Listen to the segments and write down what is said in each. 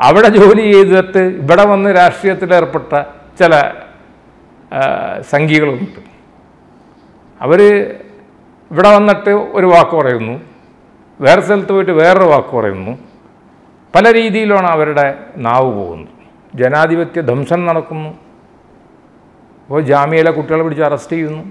അവിടെ ജോലി ചെയ്തിട്ട് ഇവിടെ വന്ന് രാഷ്ട്രീയത്തിലേർപ്പെട്ട ചില ആ, സംഘികളുണ്ട് അവർ ഇവിടെ വന്നിട്ട് ഒരു വാക്ക് പറയുന്നു വേറെ സ്ഥലത്ത് പോയിട്ട് വേറൊരു വാക്ക് പറയുന്നു പല രീതിയിലാണ് അവരുടെ നാവ് പോകുന്നത് ജനാധിപത്യ ധ്വംസനം നടക്കുന്നു അപ്പോൾ ജാമ്യയിലെ കുട്ടികളെ പിടിച്ച് അറസ്റ്റ് ചെയ്യുന്നു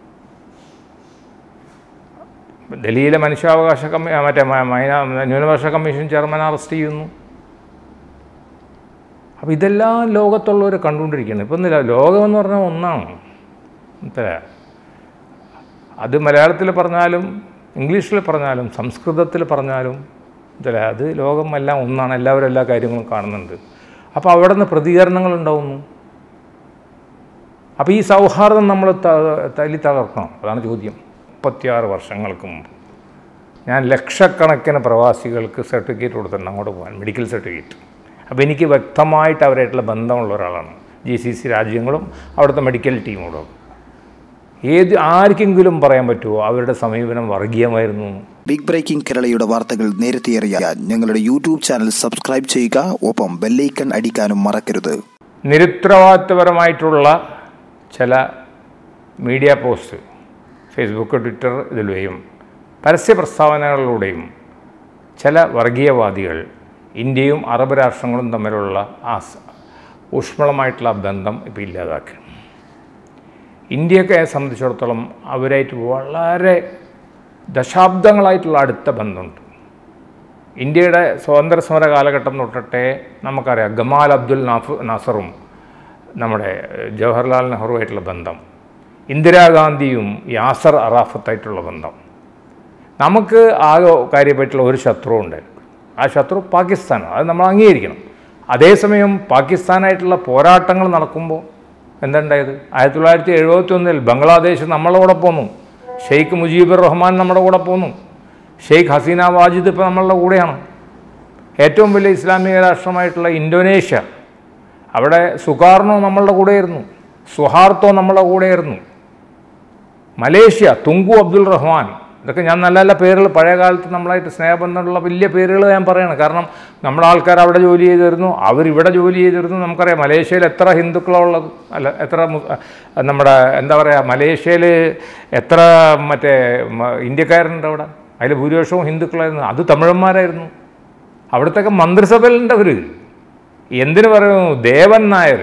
ഡൽഹിയിലെ മനുഷ്യാവകാശ കമ്മി ആ, മറ്റേ മ- മൈന ന്യൂനപക്ഷ കമ്മീഷൻ ചെയർമാൻ അറസ്റ്റ് ചെയ്യുന്നു അപ്പോൾ ഇതെല്ലാം ലോകത്തുള്ളവർ കണ്ടുകൊണ്ടിരിക്കുന്നത് ഇപ്പം ഒന്നുമില്ല ലോകമെന്ന് പറഞ്ഞാൽ ഒന്നാണ് മനസ്സിലായോ? അത് മലയാളത്തിൽ പറഞ്ഞാലും ഇംഗ്ലീഷിൽ പറഞ്ഞാലും സംസ്കൃതത്തിൽ പറഞ്ഞാലും ഇതല്ല അത് ലോകം എല്ലാം ഒന്നാണ് എല്ലാവരും എല്ലാ കാര്യങ്ങളും കാണുന്നുണ്ട് അപ്പോൾ അവിടെ നിന്ന് പ്രതികരണങ്ങൾ ഉണ്ടാവുന്നു അപ്പോൾ ഈ സൗഹാർദ്ദം നമ്മൾ ത- തല്ലി തകർക്കണം അതാണ് ചോദ്യം മുപ്പത്തിയാറ് വർഷങ്ങൾക്ക് മുമ്പ് ഞാൻ ലക്ഷക്കണക്കിന് പ്രവാസികൾക്ക് സർട്ടിഫിക്കറ്റ് കൊടുത്തിട്ടുണ്ട് അങ്ങോട്ട് പോകാൻ മെഡിക്കൽ സർട്ടിഫിക്കറ്റ് അപ്പോൾ എനിക്ക് വ്യക്തമായിട്ട് അവരായിട്ടുള്ള ബന്ധമുള്ള ഒരാളാണ് ജി സി സി രാജ്യങ്ങളും അവിടുത്തെ മെഡിക്കൽ ടീമോടും ഏത് ആർക്കെങ്കിലും പറയാൻ പറ്റുമോ അവരുടെ സമീപനം വർഗീയമായിരുന്നു എന്ന്? ബിഗ് ബ്രേക്കിംഗ് കേരളയുടെ വാർത്തകൾ നേരത്തെ അറിയാൻ ഞങ്ങളുടെ യൂട്യൂബ് ചാനൽ സബ്സ്ക്രൈബ് ചെയ്യുക ഒപ്പം ബെല്ലൈക്കൺ അടിക്കാനും മറക്കരുത് നിരുത്തരവാദിത്തപരമായിട്ടുള്ള ചില മീഡിയ പോസ്റ്റ് ഫേസ്ബുക്ക് ട്വിറ്റർ ഇതിലൂടെയും പരസ്യ പ്രസ്താവനകളിലൂടെയും ചില വർഗീയവാദികൾ ഇന്ത്യയും അറബ് രാഷ്ട്രങ്ങളും തമ്മിലുള്ള ആ സ- ഊഷ്മളമായിട്ടുള്ള ആ ബന്ധം ഇപ്പോൾ ഇല്ലാതാക്കി ഇന്ത്യയൊക്കെ സംബന്ധിച്ചിടത്തോളം അവരായിട്ട് വളരെ ദശാബ്ദങ്ങളായിട്ടുള്ള അടുത്ത ബന്ധമുണ്ട് ഇന്ത്യയുടെ സ്വാതന്ത്ര്യ സമര കാലഘട്ടം തൊട്ടിട്ടേ നമുക്കറിയാം ഗമാൽ അബ്ദുൽ നാഫ് നാസറും നമ്മുടെ ഏഹ്, ജവഹർലാൽ നെഹ്റുവായിട്ടുള്ള ബന്ധം ഇന്ദിരാഗാന്ധിയും യാസർ അറാഫത്തായിട്ടുള്ള ബന്ധം നമുക്ക് ആകെ കാര്യമായിട്ടുള്ള ഒരു ശത്രു ഉണ്ട് ആ ശത്രു പാകിസ്ഥാനാണ് അത് നമ്മൾ അംഗീകരിക്കണം അതേസമയം പാകിസ്ഥാനായിട്ടുള്ള പോരാട്ടങ്ങൾ നടക്കുമ്പോൾ എന്തുണ്ടായത് ആയിരത്തി തൊള്ളായിരത്തി എഴുപത്തി ഒന്നിൽ ബംഗ്ലാദേശ് നമ്മളെ കൂടെ പോന്നു ഷെയ്ഖ് മുജീബുർ റഹ്മാൻ നമ്മുടെ കൂടെ പോന്നു ഷെയ്ഖ് ഹസീന വാജിദ് ഇപ്പോൾ നമ്മളുടെ കൂടെയാണ് ഏറ്റവും വലിയ ഇസ്ലാമിക രാഷ്ട്രമായിട്ടുള്ള ഇന്തോനേഷ്യ അവിടെ സുകാർണോ നമ്മളുടെ കൂടെയായിരുന്നു സുഹാർത്തോ നമ്മളുടെ കൂടെയായിരുന്നു മലേഷ്യ തുങ്കു അബ്ദുൾ റഹ്മാൻ ഇതൊക്കെ ഞാൻ നല്ല നല്ല പേരുകൾ പഴയ കാലത്ത് നമ്മളായിട്ട് സ്നേഹബന്ധമുള്ള വലിയ പേരുകൾ ഞാൻ പറയണം കാരണം നമ്മുടെ ആൾക്കാർ അവിടെ ജോലി ചെയ്തിരുന്നു അവരിവിടെ ജോലി ചെയ്തിരുന്നു നമുക്കറിയാം മലേഷ്യയിൽ എത്ര ഹിന്ദുക്കളാണ് ഉള്ളത് അല്ല എത്ര മു- നമ്മുടെ എന്താ പറയുക മലേഷ്യയിൽ എത്ര മറ്റേ മ- ഇന്ത്യക്കാരുണ്ട് അവിടെ അതിൽ ഭൂരിപക്ഷവും ഹിന്ദുക്കളായിരുന്നു അത് തമിഴന്മാരായിരുന്നു അവിടുത്തെ മന്ത്രിസഭയിലുണ്ടവർ എന്തിനു പറയുന്നു ദേവൻ നായർ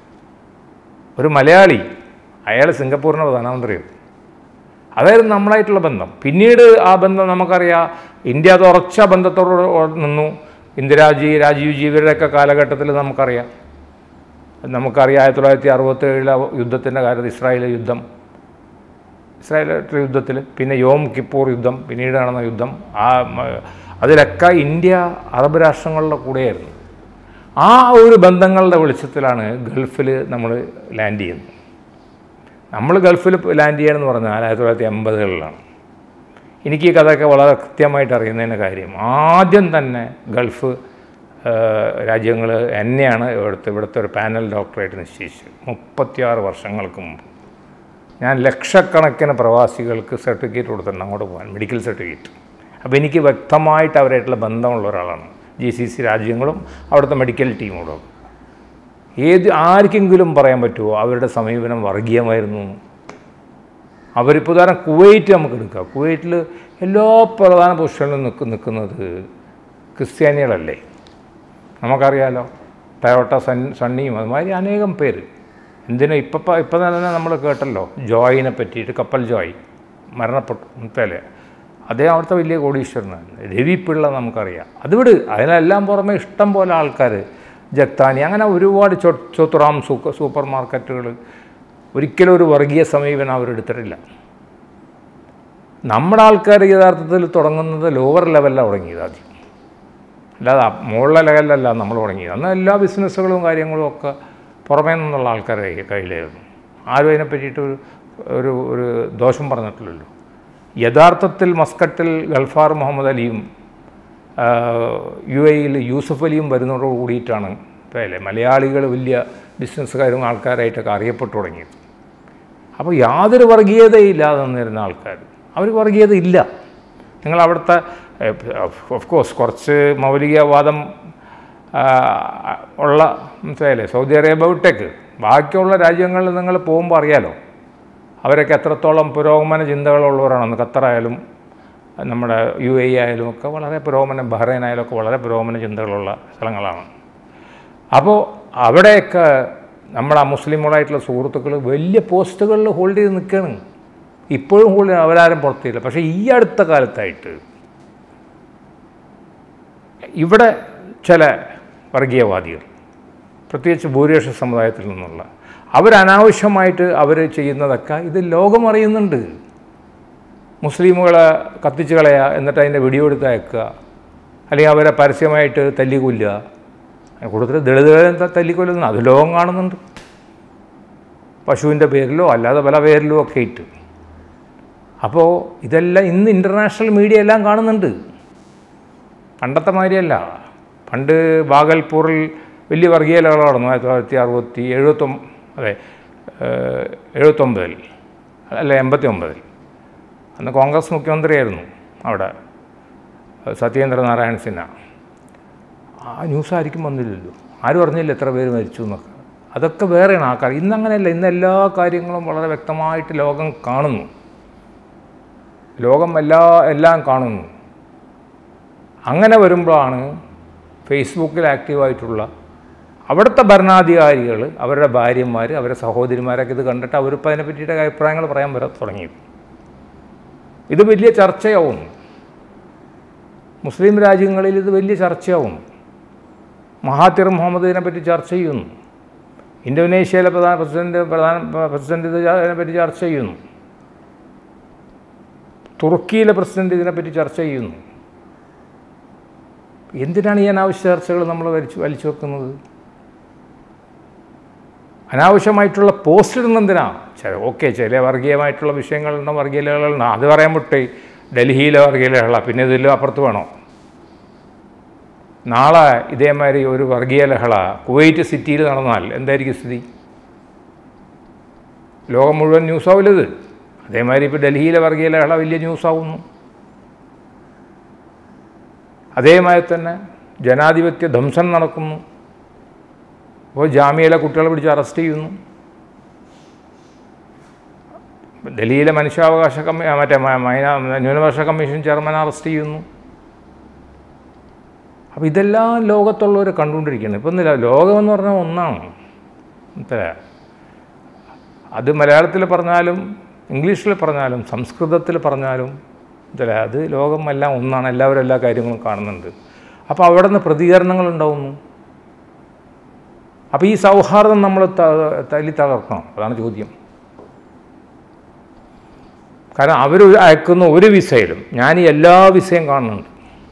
ഒരു മലയാളി അയാൾ സിംഗപ്പൂരിൻ്റെ പ്രധാനമന്ത്രിയാണ് അതായിരുന്നു നമ്മളായിട്ടുള്ള ബന്ധം പിന്നീട് ആ ബന്ധം നമുക്കറിയാം ഇന്ത്യ അത് ഉറച്ച ബന്ധത്തോട് നിന്നു ഇന്ദിരാജി രാജീവ് ജി ഇവരുടെയൊക്കെ കാലഘട്ടത്തിൽ നമുക്കറിയാം നമുക്കറിയാം ആയിരത്തി തൊള്ളായിരത്തി അറുപത്തേഴിലെ യുദ്ധത്തിൻ്റെ കാലത്ത് ഇസ്രായേൽ യുദ്ധം ഇസ്രായേലായിട്ടുള്ള യുദ്ധത്തിൽ പിന്നെ യോം കിപ്പൂർ യുദ്ധം പിന്നീട് നടന്ന യുദ്ധം ആ മ- അതിലൊക്കെ ഇന്ത്യ അറബ് രാഷ്ട്രങ്ങളുടെ കൂടെയായിരുന്നു ആ ഒരു ബന്ധങ്ങളുടെ വെളിച്ചത്തിലാണ് ഗൾഫിൽ നമ്മൾ ലാൻഡ് ചെയ്യുന്നത് നമ്മൾ ഗൾഫിൽ ലാൻഡ് ചെയ്യണമെന്ന് പറഞ്ഞാൽ ആയിരത്തി തൊള്ളായിരത്തി എൺപതുകളിലാണ് എനിക്ക് ഈ കഥയൊക്കെ വളരെ കൃത്യമായിട്ട് അറിയുന്നതിൻ്റെ കാര്യം ആദ്യം തന്നെ ഗൾഫ് രാജ്യങ്ങൾ എന്നെയാണ് ഇവിടുത്തെ ഇവിടുത്തെ ഒരു പാനൽ ഡോക്ടറായിട്ട് നിശ്ചയിച്ചത് മുപ്പത്തിയാറ് വർഷങ്ങൾക്ക് മുമ്പ് ഞാൻ ലക്ഷക്കണക്കിന് പ്രവാസികൾക്ക് സർട്ടിഫിക്കറ്റ് കൊടുത്തിട്ടുണ്ട് അങ്ങോട്ട് പോകാൻ മെഡിക്കൽ സർട്ടിഫിക്കറ്റ് അപ്പോൾ എനിക്ക് വ്യക്തമായിട്ട് അവരായിട്ടുള്ള ബന്ധമുള്ള ഒരാളാണ് ജി സി സി രാജ്യങ്ങളും അവിടുത്തെ മെഡിക്കൽ ടീമോടും ഏത് ആർക്കെങ്കിലും പറയാൻ പറ്റുമോ അവരുടെ സമീപനം വർഗീയമായിരുന്നു എന്ന്? അവരിപ്പോൾ ഉദാഹരണം കുവൈറ്റ് നമുക്ക് എടുക്കാം കുവൈറ്റിൽ എല്ലാ പ്രധാന പൊസിഷനിലും നിൽക്ക് നിൽക്കുന്നത് ക്രിസ്ത്യാനികളല്ലേ നമുക്കറിയാലോ ടയോട്ട സൺ സണ്ണിയും അതുമാതിരി അനേകം പേര് എന്തിനാ ഇപ്പം ഇപ്പം തന്നെ നമ്മൾ കേട്ടല്ലോ ജോയിനെ പറ്റിയിട്ട് കപ്പൽ ജോയ് മരണപ്പെട്ടു മുത്തല്ലേ അദ്ദേഹം അവിടുത്തെ വലിയ കോടീശ്വരനാണ് രവി പിള്ള നമുക്കറിയാം അത് വിട് അതിനെല്ലാം പുറമെ ഇഷ്ടം പോലെ ആൾക്കാർ ജക്താനി അങ്ങനെ ഒരുപാട് ചൊ ചോത്തുറാം സൂപ്പർ സൂപ്പർ മാർക്കറ്റുകൾ ഒരിക്കലും ഒരു വർഗീയ സമീപനം അവരെടുത്തിട്ടില്ല നമ്മുടെ ആൾക്കാർ യഥാർത്ഥത്തിൽ തുടങ്ങുന്നത് ലോവർ ലെവലിലാണ് തുടങ്ങിയത് ആദ്യം അല്ലാതെ അ- മുകളിലെ ലെവലിലല്ല നമ്മൾ തുടങ്ങിയത് അന്ന് എല്ലാ ബിസിനസ്സുകളും കാര്യങ്ങളും ഒക്കെ പുറമേ നിന്നുള്ള ആൾക്കാരുടെ കയ്യിൽ- കയ്യിലായിരുന്നു ആരും അതിനെ പറ്റിയിട്ട് ഒരു ഒരു ഒരു ദോഷം പറഞ്ഞിട്ടില്ലല്ലോ യഥാർത്ഥത്തിൽ മസ്കറ്റിൽ ഗൾഫാർ മുഹമ്മദ് അലിയും ആ, യു എയിൽ യൂസഫ് അലിയും വരുന്നതോട് കൂടിയിട്ടാണ് ഇപ്പോൾ അല്ലേ മലയാളികൾ വലിയ ബിസിനസ്സുകാരും ആൾക്കാരായിട്ടൊക്കെ അറിയപ്പെട്ടു തുടങ്ങിയത് അപ്പോൾ യാതൊരു വർഗീയതയില്ലാതെ നിന്നിരുന്ന ആൾക്കാർ അവർ വർഗീയത ഇല്ല നിങ്ങൾ അവിടുത്തെ ഓഫ് കോഴ്സ് കുറച്ച് മൗലികവാദം ആ, ഉള്ള മനസ്സിലായില്ലേ സൗദി അറേബ്യ വിട്ടേക്ക് ബാക്കിയുള്ള രാജ്യങ്ങളിൽ നിങ്ങൾ പോകുമ്പോൾ അറിയാലോ അവരൊക്കെ എത്രത്തോളം പുരോഗമന ചിന്തകളുള്ളവരാണെന്ന് ഖത്തറായാലും നമ്മുടെ യു എ ആയാലും ഒക്കെ വളരെ പുരോഗമന ബഹ്റൈൻ ആയാലും ഒക്കെ വളരെ പുരോഗമന ചിന്തകളുള്ള സ്ഥലങ്ങളാണ് അപ്പോൾ അവിടെയൊക്കെ നമ്മുടെ ആ മുസ്ലിമുകളായിട്ടുള്ള സുഹൃത്തുക്കൾ വലിയ പോസ്റ്റുകളിൽ ഹോൾഡ് ചെയ്ത് നിൽക്കുകയാണ് ഇപ്പോഴും ഹോൾഡ് അവരാരും പുറത്തില്ല പക്ഷേ ഈ അടുത്ത കാലത്തായിട്ട് ഇവിടെ ചില വർഗീയവാദികൾ പ്രത്യേകിച്ച് ഭൂരിപക്ഷ സമുദായത്തിൽ നിന്നുള്ള അവരനാവശ്യമായിട്ട് അവർ ചെയ്യുന്നതൊക്കെ ഇത് ലോകം അറിയുന്നുണ്ട് മുസ്ലിമുകളെ കത്തിച്ച് കളയുക എന്നിട്ട് അതിൻ്റെ വീഡിയോ എടുത്ത് അയക്കുക അല്ലെങ്കിൽ അവരെ പരസ്യമായിട്ട് തല്ലിക്കൊല്ലുക കൂടുതൽ ദളിതുകളെ ത- തല്ലിക്കൊല്ലുന്നു അത് ലോകം കാണുന്നുണ്ട് പശുവിൻ്റെ പേരിലോ അല്ലാതെ പല പേരിലോ ഒക്കെ ഇട്ട് അപ്പോൾ ഇതെല്ലാം ഇന്ന് ഇൻ്റർനാഷണൽ മീഡിയ എല്ലാം കാണുന്നുണ്ട് പണ്ടത്തെ മാതിരിയല്ല പണ്ട് ബാഗൽപൂറിൽ വലിയ വർഗീയ ലഹള നടന്നു ആയിരത്തി തൊള്ളായിരത്തി അറുപത്തി എഴുപത്തൊമ്പ അതെ ഏഹ്, എഴുപത്തൊമ്പതിൽ അല്ല എൺപത്തി ഒമ്പതിൽ അന്ന് കോൺഗ്രസ് മുഖ്യമന്ത്രിയായിരുന്നു അവിടെ സത്യേന്ദ്ര നാരായൺ സിൻഹ ആ ന്യൂസ് ആയിരിക്കും വന്നില്ലല്ലോ ആരും അറിഞ്ഞില്ല എത്ര പേര് മരിച്ചു എന്നൊക്കെ അതൊക്കെ വേറെയാണ് ആ കാര്യം ഇന്നങ്ങനെയല്ല ഇന്ന് എല്ലാ കാര്യങ്ങളും വളരെ വ്യക്തമായിട്ട് ലോകം കാണുന്നു ലോകം എല്ലാ എല്ലാം കാണുന്നു അങ്ങനെ വരുമ്പോഴാണ് ഫേസ്ബുക്കിൽ ആക്റ്റീവായിട്ടുള്ള അവിടുത്തെ ഭരണാധികാരികൾ അവരുടെ ഭാര്യമാർ അവരുടെ സഹോദരിമാരൊക്കെ ഇത് കണ്ടിട്ട് അവരിപ്പോൾ അതിനെ പറ്റിയിട്ട് അഭിപ്രായങ്ങൾ പറയാൻ വരാൻ തുടങ്ങിയത് ഇത് വലിയ ചർച്ചയാവുന്നു മുസ്ലിം രാജ്യങ്ങളിൽ ഇത് വലിയ ചർച്ചയാവുന്നു മഹാത്തിർ മുഹമ്മദിനെ പറ്റി ചർച്ച ചെയ്യുന്നു ഇന്തോനേഷ്യയിലെ പ്രധാന പ്രസിഡന്റ് പ്രധാന പ്രസിഡന്റ് ഇത് ഇതിനെപ്പറ്റി ചർച്ച ചെയ്യുന്നു തുർക്കിയിലെ പ്രസിഡന്റ് ഇതിനെപ്പറ്റി ചർച്ച ചെയ്യുന്നു എന്തിനാണ് ഈ അനാവശ്യ ചർച്ചകൾ നമ്മൾ വലിച്ചു വലിച്ചു വെക്കുന്നത് അനാവശ്യമായിട്ടുള്ള പോസ്റ്റ് ഇടുന്നതിനാ ചില ഓക്കെ ചില വർഗീയമായിട്ടുള്ള വിഷയങ്ങളുണ്ടോ വർഗീയ ലഹളകളുണ്ടോ അത് പറയാൻ വിട്ടേ ഡൽഹിയിലെ വർഗീയ ലഹള പിന്നെ ഇതിലും അപ്പുറത്ത് വേണോ നാളെ ഇതേമാതിരി ഒരു വർഗീയ ലഹള കുവൈറ്റ് സിറ്റിയിൽ നടന്നാൽ എന്തായിരിക്കും സ്ഥിതി ലോകം മുഴുവൻ ന്യൂസാവില്ലത് അതേമാതിരി ഇപ്പോൾ ഡൽഹിയിലെ വർഗീയ ലഹള വലിയ ന്യൂസാവുന്നു അതേമാതിരി തന്നെ ജനാധിപത്യ ധ്വംസനം നടക്കുന്നു അപ്പോൾ ജാമ്യയിലെ കുട്ടികളെ പിടിച്ച് അറസ്റ്റ് ചെയ്യുന്നു ഡൽഹിയിലെ മനുഷ്യാവകാശ കമ്മി ആ, മറ്റേ മ- മൈന ന്യൂനപക്ഷ കമ്മീഷൻ ചെയർമാൻ അറസ്റ്റ് ചെയ്യുന്നു അപ്പോൾ ഇതെല്ലാം ലോകത്തുള്ളവർ കണ്ടുകൊണ്ടിരിക്കുകയാണ് ഇപ്പം ഒന്നുമില്ല ലോകമെന്ന് പറഞ്ഞാൽ ഒന്നാണ് മനസ്സിലായോ? അത് മലയാളത്തിൽ പറഞ്ഞാലും ഇംഗ്ലീഷിൽ പറഞ്ഞാലും സംസ്കൃതത്തിൽ പറഞ്ഞാലും ഇതല്ല അത് ലോകം എല്ലാം ഒന്നാണ് എല്ലാവരും എല്ലാ കാര്യങ്ങളും കാണുന്നുണ്ട് അപ്പോൾ അവിടെ നിന്ന് പ്രതികരണങ്ങൾ ഉണ്ടാവുന്നു അപ്പോൾ ഈ സൗഹാർദ്ദം നമ്മൾ ത- തല്ലി തകർക്കണം അതാണ് ചോദ്യം കാരണം അവർ അയക്കുന്ന ഒരു വിസയിലും ഞാൻ ഈ എല്ലാ വിസയും കാണുന്നുണ്ട്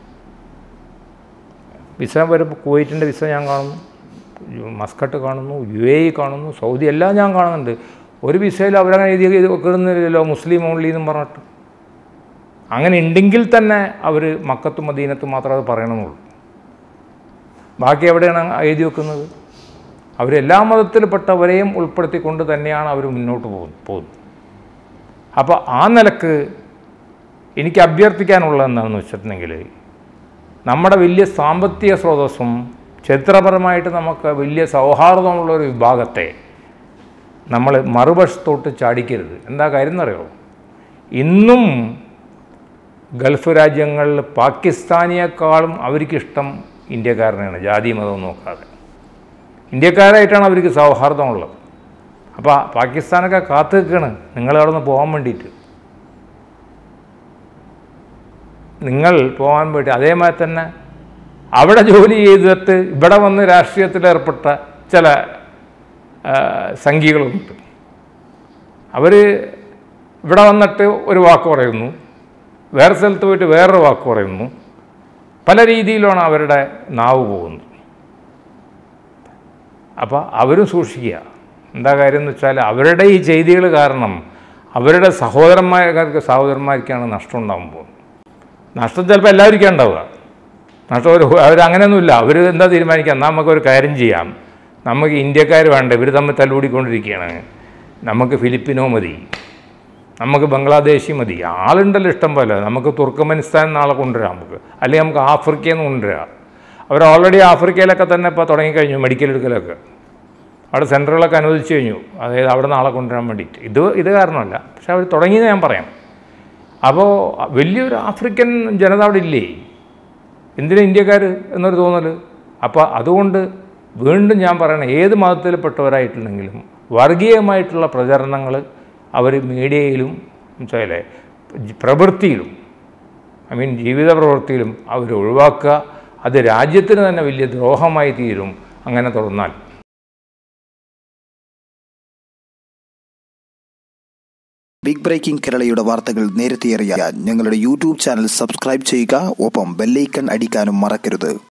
വിസ വരുമ്പോൾ കുവൈറ്റിൻ്റെ വിസ ഞാൻ കാണുന്നു യു- മസ്കട്ട് കാണുന്നു യു എ ഇ കാണുന്നു സൗദി എല്ലാം ഞാൻ കാണുന്നുണ്ട് ഒരു വിസയിൽ അവരങ്ങനെ എഴുതി എഴുതി വെക്കുന്നില്ലല്ലോ മുസ്ലിം ഓൺലി എന്നും പറഞ്ഞിട്ട് അങ്ങനെ ഉണ്ടെങ്കിൽ തന്നെ അവർ മക്കത്തും മദീനത്തും മാത്രമേ അത് പറയണമെന്നുള്ളൂ ബാക്കി എവിടെയാണ് എഴുതി വെക്കുന്നത് അവരെല്ലാ മതത്തിൽപ്പെട്ടവരെയും ഉൾപ്പെടുത്തിക്കൊണ്ട് തന്നെയാണ് അവർ മുന്നോട്ട് പോകുന്നത് പോകുന്നത് അപ്പോൾ ആ നിലക്ക് എനിക്ക് അഭ്യർത്ഥിക്കാനുള്ളത് എന്താണെന്ന് വെച്ചിട്ടുണ്ടെങ്കിൽ നമ്മുടെ വലിയ സാമ്പത്തിക സ്രോതസ്സും ചരിത്രപരമായിട്ട് നമുക്ക് വലിയ സൗഹാർദ്ദമുള്ള ഒരു വിഭാഗത്തെ നമ്മൾ മറുവശത്തോട്ട് ചാടിക്കരുത് എന്താ കാര്യം എന്നറിയോ ഇന്നും ഗൾഫ് രാജ്യങ്ങളിൽ പാകിസ്ഥാനിയേക്കാളും അവർക്കിഷ്ടം ഇന്ത്യക്കാരനെയാണ് ജാതി മതവും നോക്കാതെ ഇന്ത്യക്കാരായിട്ടാണ് അവർക്ക് സൗഹാർദ്ദമുള്ളത് അപ്പോൾ പാകിസ്ഥാനൊക്കെ കാത്തു നിൽക്കുകയാണ് നിങ്ങളവിടെ നിന്ന് പോകാൻ വേണ്ടിയിട്ട് നിങ്ങൾ പോകാൻ വേണ്ടി അതേമാതിരി തന്നെ അവിടെ ജോലി ചെയ്തിട്ട് ഇവിടെ വന്ന് രാഷ്ട്രീയത്തിലേർപ്പെട്ട ചില ആ, സംഘികളുണ്ട് അവർ ഇവിടെ വന്നിട്ട് ഒരു വാക്ക് പറയുന്നു വേറെ സ്ഥലത്ത് പോയിട്ട് വേറൊരു വാക്ക് പറയുന്നു പല രീതിയിലാണ് അവരുടെ നാവ് പോകുന്നത് അപ്പോൾ അവരും സൂക്ഷിക്കുക എന്താ കാര്യം എന്ന് വെച്ചാൽ അവരുടെ ഈ ചെയ്തികൾ കാരണം അവരുടെ സഹോദരന്മാർക്ക് സഹോദരന്മാർക്കാണ് നഷ്ടം ഉണ്ടാകാൻ പോകുന്നത് നഷ്ടം ചിലപ്പോൾ എല്ലാവർക്കും ഉണ്ടാവുക നഷ്ടം ഒരു അവരങ്ങനെയൊന്നുമില്ല അവർ എന്താ തീരുമാനിക്കുക എന്നാൽ നമുക്കൊരു കാര്യം ചെയ്യാം നമുക്ക് ഇന്ത്യക്കാർ വേണ്ട ഇവർ തമ്മിൽ തല്ലുകൂടിക്കൊണ്ടിരിക്കുകയാണ് നമുക്ക് ഫിലിപ്പിനോ മതി നമുക്ക് ബംഗ്ലാദേശി മതി ആളുണ്ടല്ലോ ഇഷ്ടം പോലെ നമുക്ക് തുർക്കമെനിസ്ഥാൻ നാളെ കൊണ്ടുവരാം നമുക്ക് അല്ലെങ്കിൽ നമുക്ക് ആഫ്രിക്കയിൽ നിന്ന് കൊണ്ടുവരാം അവർ ഓൾറെഡി ആഫ്രിക്കയിലൊക്കെ തന്നെ ഇപ്പോൾ തുടങ്ങിക്കഴിഞ്ഞു മെഡിക്കൽ എടുക്കലൊക്കെ അവിടെ സെൻറ്ററുകളൊക്കെ അനുവദിച്ചു കഴിഞ്ഞു അതായത് അവിടെ നാളെ കൊണ്ടുവരാൻ വേണ്ടിയിട്ട് ഇത് ഇത് കാരണമല്ല പക്ഷെ അവർ തുടങ്ങിയെന്ന് ഞാൻ പറയാം അപ്പോൾ വലിയൊരു ആഫ്രിക്കൻ ജനത അവിടെ ഇല്ലേ എന്തിനാ ഇന്ത്യക്കാർ എന്നൊരു തോന്നൽ അപ്പോൾ അതുകൊണ്ട് വീണ്ടും ഞാൻ പറയണം ഏത് മതത്തിൽപ്പെട്ടവരായിട്ടുണ്ടെങ്കിലും വർഗീയമായിട്ടുള്ള പ്രചരണങ്ങൾ അവർ മീഡിയയിലും മനസ്സിലായില്ലേ പ്രവൃത്തിയിലും ഐ മീൻ ജീവിത പ്രവൃത്തിയിലും അവർ ഒഴിവാക്കുക അത് രാജ്യത്തിന് തന്നെ വലിയ ദ്രോഹമായി തീരും അങ്ങനെ തുടർന്നാൽ ബിഗ് ബ്രേക്കിംഗ് കേരളയുടെ വാർത്തകൾ നേരത്തെ അറിയാൻ ഞങ്ങളുടെ യൂട്യൂബ് ചാനൽ സബ്സ്ക്രൈബ് ചെയ്യുക ഒപ്പം ബെല്ലൈക്കൺ അടിക്കാനും മറക്കരുത്